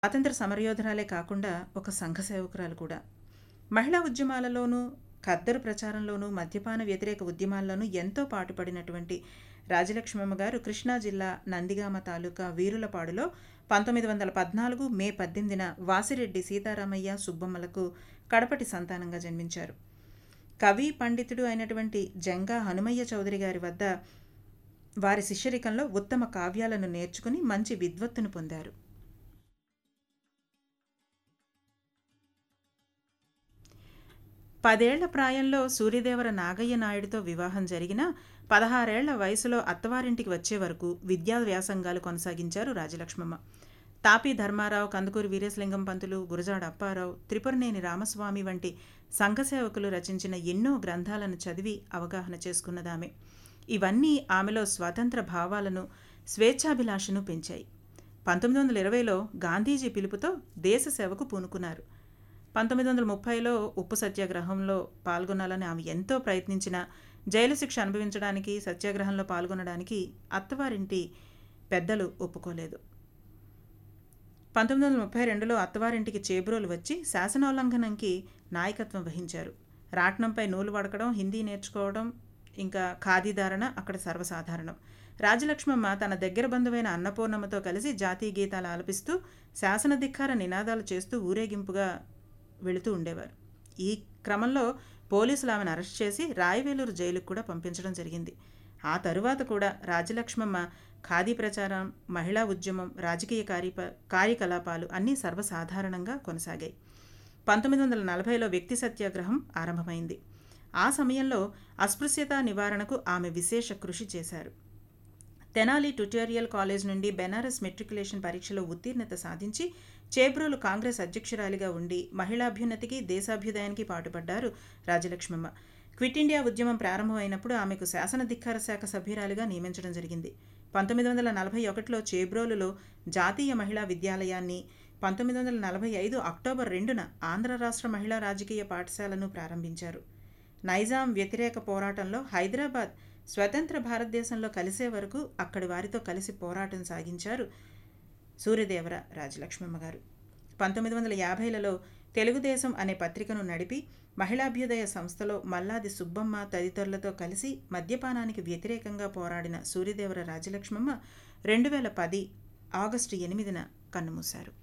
స్వాతంత్ర సమరయోధురాలే కాకుండా ఒక సంఘ సేవకురాలు కూడా మహిళా ఉద్యమాలలోనూ ఖద్దరు ప్రచారంలోనూ మద్యపాన వ్యతిరేక ఉద్యమాల్లోనూ ఎంతో పాటుపడినటువంటి రాజలక్ష్మమ్మ గారు కృష్ణా జిల్లా నందిగామ తాలూకా వీరులపాడులో పంతొమ్మిది వందల పద్నాలుగు మే పద్దెనిమిదిన వాసిరెడ్డి సీతారామయ్య సుబ్బమ్మలకు కడపటి సంతానంగా జన్మించారు కవి పండితుడు అయినటువంటి జంగా హనుమయ్య చౌదరి గారి వద్ద వారి శిష్యరికంలో ఉత్తమ కావ్యాలను నేర్చుకుని మంచి విద్వత్తును పొందారు పదేళ్ల ప్రాయంలో సూర్యదేవర నాగయ్య నాయుడితో వివాహం జరిగిన పదహారేళ్ల వయసులో అత్తవారింటికి వచ్చే వరకు విద్యా వ్యాసంగాలు కొనసాగించారు రాజలక్ష్మమ్మ తాపీ ధర్మారావు కందుకూరి వీరేశలింగం పంతులు గురజాడ అప్పారావు త్రిపురనేని రామస్వామి వంటి సంఘసేవకులు రచించిన ఎన్నో గ్రంథాలను చదివి అవగాహన చేసుకున్నదామె ఇవన్నీ ఆమెలో స్వాతంత్ర భావాలను స్వేచ్ఛాభిలాషను పెంచాయి పంతొమ్మిది వందల ఇరవైలో గాంధీజీ పిలుపుతో దేశ సేవకు పూనుకున్నారు పంతొమ్మిది వందల ముప్పైలో ఉప్పు సత్యాగ్రహంలో పాల్గొనాలని ఆమె ఎంతో ప్రయత్నించిన జైలు శిక్ష అనుభవించడానికి సత్యాగ్రహంలో పాల్గొనడానికి అత్తవారింటి పెద్దలు ఒప్పుకోలేదు పంతొమ్మిది వందల ముప్పై రెండులో అత్తవారింటికి చేబ్రోలు వచ్చి శాసనోల్లంఘనంకి నాయకత్వం వహించారు రాట్నంపై నూలు వడకడం హిందీ నేర్చుకోవడం ఇంకా ఖాదీధారణ అక్కడ సర్వసాధారణం రాజలక్ష్మమ్మ తన దగ్గర బంధువైన అన్నపూర్ణమ్మతో కలిసి జాతీయ గీతాలు ఆలపిస్తూ శాసనధిక్కార నినాదాలు చేస్తూ ఊరేగింపుగా వెళుతూ ఉండేవారు ఈ క్రమంలో పోలీసులు ఆమెను అరెస్ట్ చేసి రాయవేలూరు జైలుకు కూడా పంపించడం జరిగింది ఆ తరువాత కూడా రాజలక్ష్మమ్మ ఖాదీ ప్రచారం మహిళా ఉద్యమం రాజకీయ కార్యప కార్యకలాపాలు అన్నీ సర్వసాధారణంగా కొనసాగాయి పంతొమ్మిది వందల నలభైలో వ్యక్తి సత్యాగ్రహం ఆరంభమైంది ఆ సమయంలో అస్పృశ్యత నివారణకు ఆమె విశేష కృషి చేశారు తెనాలి ట్యుటోరియల్ కాలేజ్ నుండి బెనారస్ మెట్రికులేషన్ పరీక్షలో ఉత్తీర్ణత సాధించి చేబ్రోలు కాంగ్రెస్ అధ్యక్షురాలిగా ఉండి మహిళాభ్యున్నతికి దేశాభ్యుదయానికి పాటుపడ్డారు రాజలక్ష్మమ్మ క్విట్ ఇండియా ఉద్యమం ప్రారంభమైనప్పుడు ఆమెకు శాసనధిక్కార శాఖ సభ్యురాలిగా నియమించడం జరిగింది పంతొమ్మిది వందల నలభై ఒకటిలో చేబ్రోలులో జాతీయ మహిళా విద్యాలయాన్ని పంతొమ్మిది వందల నలభై ఐదు అక్టోబర్ రెండున ఆంధ్ర రాష్ట్ర మహిళా రాజకీయ పాఠశాలను ప్రారంభించారు నైజాం వ్యతిరేక పోరాటంలో హైదరాబాద్ స్వతంత్ర భారతదేశంలో కలిసే వరకు అక్కడి వారితో కలిసి పోరాటం సాగించారు సూర్యదేవర రాజలక్ష్మమ్మ గారు పంతొమ్మిది వందల యాభైలలో తెలుగుదేశం అనే పత్రికను నడిపి మహిళాభ్యుదయ సంస్థలో మల్లాది సుబ్బమ్మ తదితరులతో కలిసి మద్యపానానికి వ్యతిరేకంగా పోరాడిన సూర్యదేవర రాజలక్ష్మమ్మ రెండు వేల పది ఆగస్టు ఎనిమిదిన కన్నుమూశారు